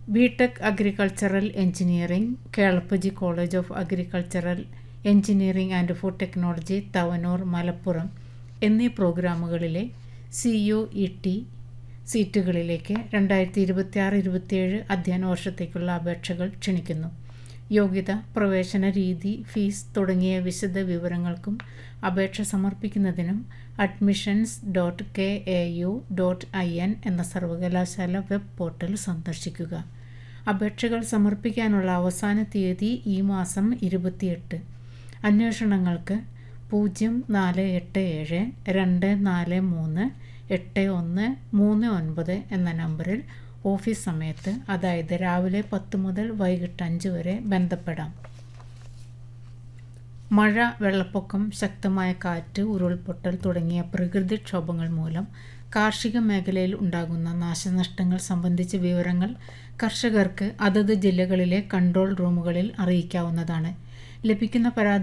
BTech agricultural engineering Kelappaji college of agricultural engineering and food technology Tavanur Malappuram എന്നീ പ്രോഗ്രാമുകളിലെ C U E T സീറ്റുകളിലേക്ക് രണ്ടായിരത്തി ഇരുപത്തിയാറ് ഇരുപത്തിയേഴ് അധ്യയന വർഷത്തേക്കുള്ള അപേക്ഷകൾ ക്ഷണിക്കുന്നു യോഗ്യത പ്രവേശന രീതി ഫീസ് തുടങ്ങിയ വിശദ വിവരങ്ങൾക്കും അപേക്ഷ സമർപ്പിക്കുന്നതിനും admissions dot K A U dot I N എന്ന സർവകലാശാല വെബ് പോർട്ടൽ സന്ദർശിക്കുക അപേക്ഷകൾ സമർപ്പിക്കാനുള്ള അവസാന തീയതി ഈ മാസം ഇരുപത്തിയെട്ട് അന്വേഷണങ്ങൾക്ക് പൂജ്യം നാല് എട്ട് ഏഴ് രണ്ട് നാല് മൂന്ന് എട്ട് ഒന്ന് മൂന്ന് ഒൻപത് എന്ന നമ്പറിൽ ഓഫീസ് സമയത്ത് അതായത് രാവിലെ പത്ത് മുതൽ വൈകിട്ട് അഞ്ച് വരെ ബന്ധപ്പെടാം മഴ വെള്ളപ്പൊക്കം ശക്തമായ കാറ്റ് ഉരുൾപൊട്ടൽ തുടങ്ങിയ പ്രകൃതിക്ഷോഭങ്ങൾ മൂലം കാർഷിക മേഖലയിൽ ഉണ്ടാകുന്ന നാശനഷ്ടങ്ങൾ സംബന്ധിച്ച വിവരങ്ങൾ കർഷകർക്ക് അതത് ജില്ലകളിലെ കൺട്രോൾ റൂമുകളിൽ അറിയിക്കാവുന്നതാണ് ലഭിക്കുന്ന പരാതി